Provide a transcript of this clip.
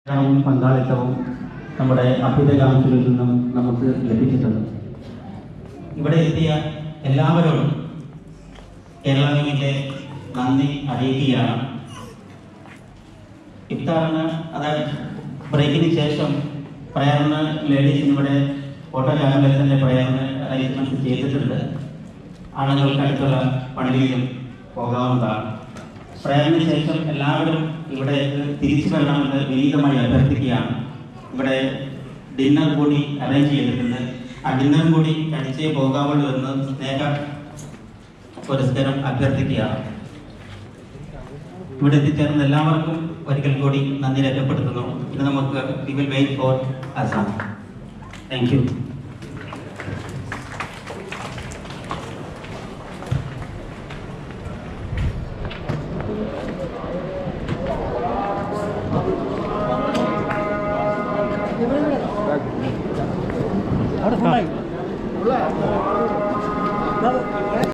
സഹകരണവും പങ്കാളിത്തവും നമ്മുടെ അഭ്യുദയകാംക്ഷകളിൽ നിന്നും നമുക്ക് ലഭിച്ചിട്ടുണ്ട് ഇവിടെ എത്തിയ എല്ലാവരോടും കേരള വിങ്ങിന്റെ നന്ദി അറിയിക്കുകയാണ് ഇഫ്താറിന് അതായത് ബ്രേക്കിന് ശേഷം പ്രയറിന് ലേഡീസിന് ഇവിടെ ഓട്ടോ ജാഗ്രതത്തിന്റെ പ്രയറിന് അറേഞ്ച്മെന്റ് ചെയ്തിട്ടുണ്ട് ആണുങ്ങൾക്ക് അടുത്തുള്ള പള്ളിയിലും പോകാവുന്നതാണ് പ്രയറിന് ശേഷം എല്ലാവരും ഇവിടെ തിരിച്ചു വരണമെന്ന് വിനീതമായി അഭ്യർത്ഥിക്കുകയാണ് ഇവിടെ ഡിന്നർ കൂടി അറേഞ്ച് ചെയ്തിട്ടുണ്ട് ആ ഡിന്നറും കൂടി കഴിച്ചേ പോകാവുള്ളൂ എന്ന് സ്നേഹ പുരസ്കാരം അഭ്യർത്ഥിക്കുകയാണ് ഇവിടെ എത്തിച്ചേർന്ന എല്ലാവർക്കും ഒരിക്കൽ കൂടി നന്ദി രേഖപ്പെടുത്തുന്നു ഇനി നമുക്ക് we will wait for Assam thank you അവിടെ ഫുള്ളായി